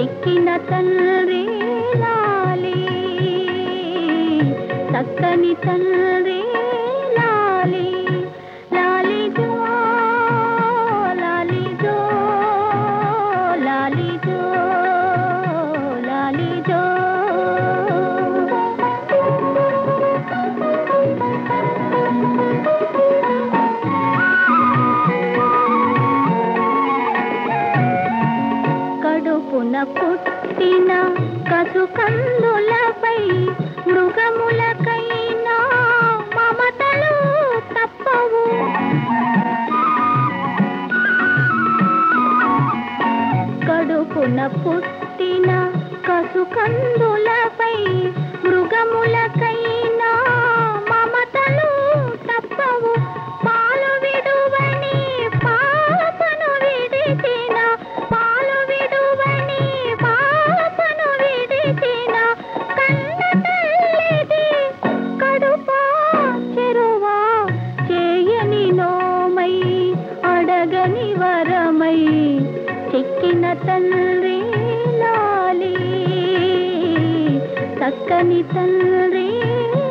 చిక్కిన తండ్రి లాలి చక్కని తండ్రి లాలి లాలి జో లాలి జో లాలి జో లాలి జో కడుపున పుట్టిన కసుకందులపై మృగములకైనా మమతలు తప్పవు కడుపున పుట్టిన కసుకందులపై మృగములకైనా మమతలు తప్పవు పాలు విడువని పాపను విడిచిన పాలు విడువని పాపను విడిచిన కన్న తల్లిది కడుపా చెరువా చేయని నోమై అడగని వరమై చెక్కిన తండ్రి లాలి చక్కని తండ్రి